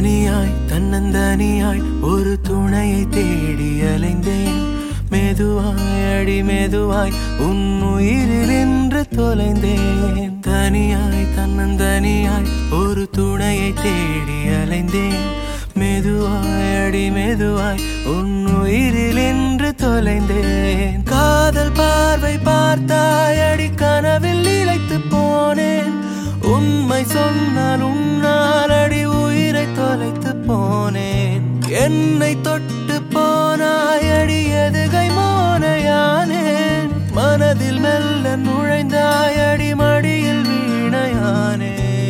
தனியாய் தன்னந்தனியாய் ஒரு துணையை தேடி அலைந்தேன் மெதுவாய் அடி மெதுவாய் உன் உயிரில் நின்று தொலைந்தேன் தனியாய் தன்னந்தனியாய் ஒரு துணையை தேடி அலைந்தேன் மெதுவாய் அடி மெதுவாய் உன் உயிரில் நின்று தொலைந்தேன் காதல் பார்வை பார்த்தாய் அடி கனவில் இழைத்து போனேன் உண்மை சொன்னால் உன்னால் அடி உயிரை தொலைத்து போனேன் என்னை தொட்டு போனாய் அடி எதுகை மோனையானேன் மனதில் மெல்ல நுழைந்தாய் அடி மடியில் வீணையானேன்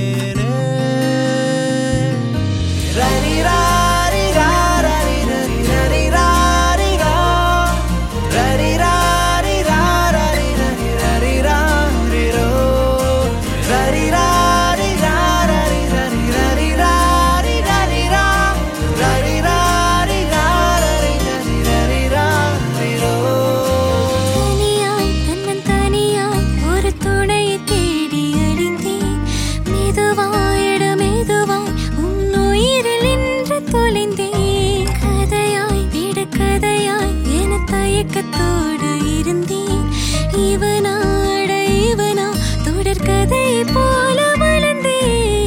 ரரி ராரி ராரி ரரி ரரி ராரி ரா. ரரி ராரி ராரி ரரி ரரி ராரி ரோ. ரரி ராரி ராரி ரரி ரரி ராரி ரரி ரா. ரரி ராரி ராரி ரரி ரரி ராரி ரோ. தனியாய் தன்னன் தனியாய் ஒரு துணையை தேடி அழிந்தேன் மெதுவாயிட மெதுவாய் உன் உயிரில் நின்று தொலைந்தேன் கதையாய் விட கதையாய் என தயக்கத்தோடு இருந்தேன் இவனாட இவனா தொடர் கதை போல வளர்ந்தேன்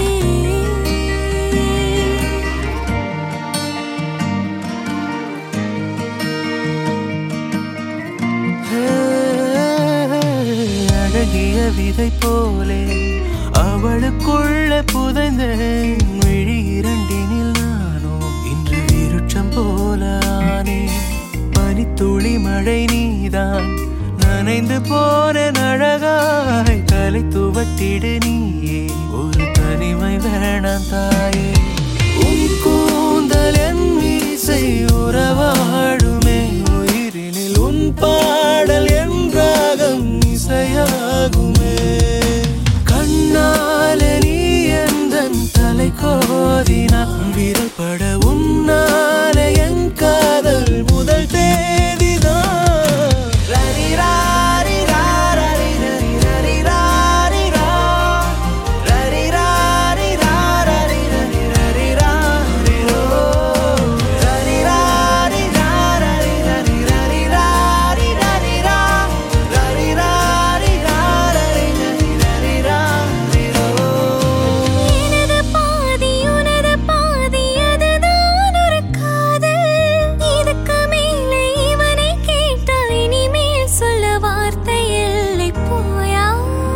அழகிய விதை போலே அவளுக்குள்ள புதைந்தேன் விழி இரண்டினில் நானோ இன்று விருட்சம் போல ஆனேன் பனித்துளி மழை நீதான் நனைந்து போன அழகாய் தலை துவட்டிடு நீயே ஒரு தனிமை வேணாம் தாயே உன் கூந்தல் என் மீசை உறவாடுமே உயிரினில் உன் பாடல் என் ராகம் இசையாகுமே கண்ணாலே நீ எந்தன் தலை கோதினான் விரல் பட உன்னாலே என் காதல் முதல் தேதிதான் ரரி ராரி ராரி ரரி ரரி ராரி ரா. ரரி ராரி ராரி ரரி ரரி ராரி ரோ. ரரி ராரி ராரி ரரி ரரி ராரி ரரி ரா. ரரி ராரி ராரி ரரி ரரி ராரி ரோ. எனது பாதி உனது பாதி அதுதான் ஒரு காதல் இதுக்கு மேலே இவனை கேட்டால் இனிமேல் சொல்ல வார்த்தை இல்லை போயா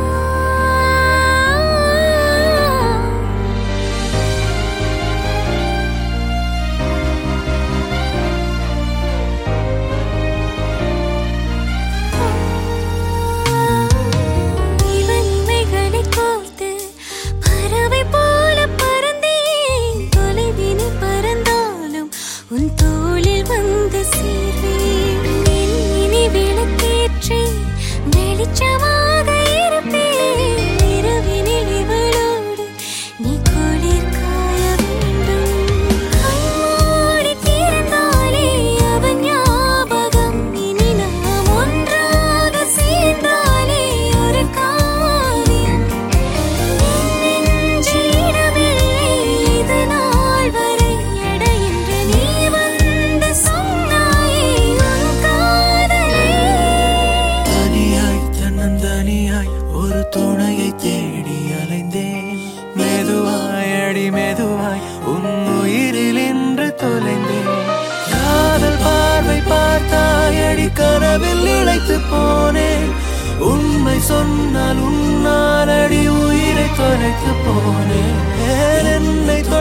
இவன் இமைகளை கோர்த்து பறவை போல பறந்தேன் தொலைவினை பறந்தாலும் உன் தோளில் வந்து சேர்வேன் என் இனி விளக்கேற்றி வெளிச்சமாக இருப்பேன் இரவினில் இவளோடு நீ குளிர் காய வேண்டும் கண்மூடி திறந்தாலே அவன் ஞாபகம் இனி நாம் ஒன்றாக சேர்ந்தாலே ஒரு காவியம் என் நெஞ்சிடவில்லை இது நாள் வரை எடை என்று நீ வந்து சொன்னாயே உன் காதலே தனியாய் தன்னந்தனியாய் ஒரு துணையை தேடி அலைந்தேன் மெதுவாய் அடி மெதுவாய் உன் உயிரில் இன்று தொலைந்தேன் காதல் பார்வை பார்த்தாய் அடி கனவில் இழைத்து போனேன் உண்மை சொன்னால் உன்னால் அடி உயிரை தொலைத்து போனேன் என்னை தொ-